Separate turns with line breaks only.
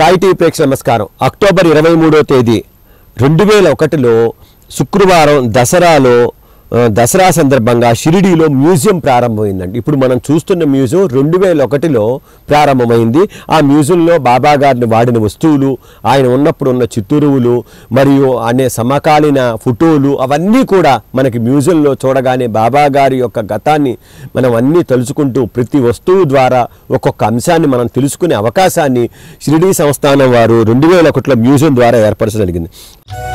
Sai TV ప్రేక్ష నమస్కారం October ఇరవై మూడో తేదీ రెండు వేల ఒకటిలో శుక్రవారం దసరాలో ఆ, దసరా సందర్భంగా షిరిడీలో మ్యూజియం ప్రారంభమైందండి ఇప్పుడు మనం చూస్తున్న మ్యూజియం రెండు వేల ఒకటిలో ప్రారంభమైంది ఆ మ్యూజియంలో బాబా గారిని వాడిన వస్తువులు ఆయన ఉన్నప్పుడు ఉన్న చిత్తూరువులు మరియు అనే సమకాలీన ఫోటోలు అవన్నీ కూడా మనకి మ్యూజియంలో చూడగానే బాబా గారి యొక్క గతాన్ని మనం అన్నీ తలుచుకుంటూ ప్రతి వస్తువు ద్వారా ఒక్కొక్క అంశాన్ని మనం తెలుసుకునే అవకాశాన్ని షిరిడీ సంస్థానం వారు రెండు వేల ఒకటిలో మ్యూజియం ద్వారా ఏర్పరచగలిగింది